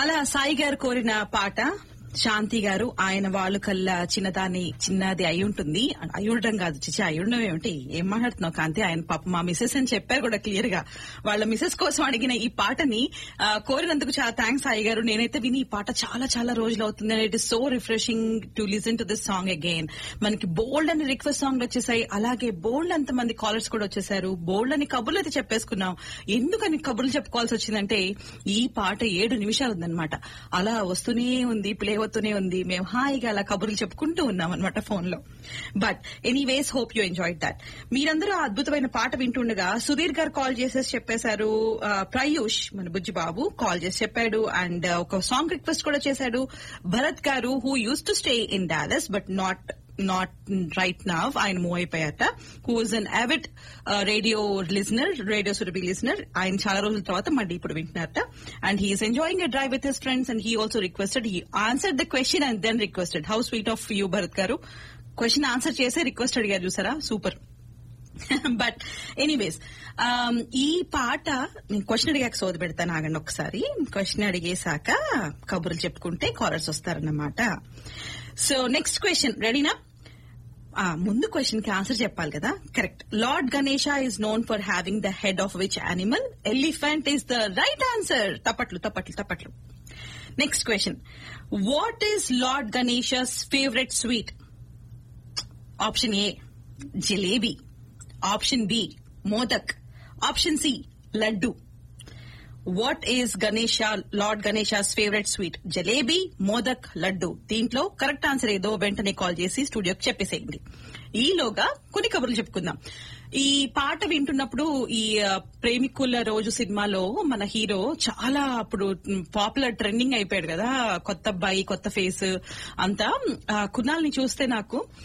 అలా సాయి గారు కోరిన పాట శాంతి గారు ఆయన వాళ్ళు కల్లా చిన్నదాని చిన్నది అయి ఉంటుంది అయి ఉండడం కాదు చిచి అయి ఉండడం ఏమిటి ఏం మాట్లాడుతున్నావు కాంతి ఆయన పాప మా మిసెస్ అని చెప్పారు కూడా క్లియర్ గా వాళ్ళ మిసెస్ కోసం అడిగిన ఈ పాటని ఆ, కోరినందుకు చాలా థ్యాంక్స్ సాయి గారు నేనైతే విని ఈ పాట చాలా చాలా రోజులు అవుతుంది and it is so refreshing to listen to this song again మనకి బోల్డ్ అని రిక్వెస్ట్ సాంగ్ వచ్చేసాయి అలాగే బోల్డ్ అంత మంది కాలర్స్ కూడా వచ్చేసారు బోల్డ్ అని కబుర్లు అయితే చెప్పేసుకున్నాం ఎందుకని కబుర్లు చెప్పుకోవాల్సి వచ్చిందంటే ఈ పాట ఏడు నిమిషాలు ఉందన్నమాట అలా వస్తూనే ఉంది ప్లే అవుతూనే ఉంది మేము హాయిగా అలా కబుర్లు చెప్పుకుంటూ ఉన్నాం అనమాట ఫోన్ లో but anyways hope you enjoy that మీరందరూ ఆ అద్భుతమైన పాట వింటుండగా సుధీర్ గారు కాల్ చేసేసి చెప్పేశారు ఆ, ప్రయూష్ మన బుజ్జి బాబు కాల్ చేసి చెప్పాడు అండ్ ఒక సాంగ్ రిక్వెస్ట్ కూడా చేశాడు Bharath garu who used to stay in Dallas but not not right now ఆయన మూవ్ అయిపోయాట who is an avid radio listener radio Surabhi listener ఆయన చాలా రోజుల తర్వాత మళ్ళీ ఇప్పుడు వింటున్నారట and he's enjoying a drive with his friends and he also requested he answer the question and then requested how sweet of you Bharath garu question answer చేసే request అడిగారు చూసారా సూపర్ బట్ ఎనీవేస్ ఈ పాట నేను క్వశ్చన్ అడిగాక సోది పెడతాను ఆగండి ఒకసారి క్వశ్చన్ అడిగేశాక కబుర్లు చెప్పుకుంటే కాలర్స్ వస్తారన్నమాట సో నెక్స్ట్ క్వశ్చన్ రెడీనా ఆ, ముందు క్వశ్చన్ కి ఆన్సర్ చెప్పాలి కదా correct lord Ganesha is known for having the head of which animal elephant is the right answer తప్పట్లు తప్పట్లు తప్పట్లు next question what is lord Ganesha's favourite sweet option A jalebi option B modak option C laddu what is Ganesha lord Ganesha's favourite sweet jalebi modak laddu దీంట్లో correct answer ఏదో వెంటనే call చేసి స్టూడియోకి చెప్పేసేయండి ఈలోగా కొన్ని కబుర్లు చెప్పుకుందాం ఈ పాట వింటున్నప్పుడు ఈ ఆ, ప్రేమికుల రోజు సినిమాలో మన హీరో చాలా అప్పుడు పాపులర్ ట్రెండింగ్ అయిపోయాడు కదా కొత్త అబ్బాయి కొత్త ఫేస్ అంతా ఆ, కునాల్ని చూస్తే నాకు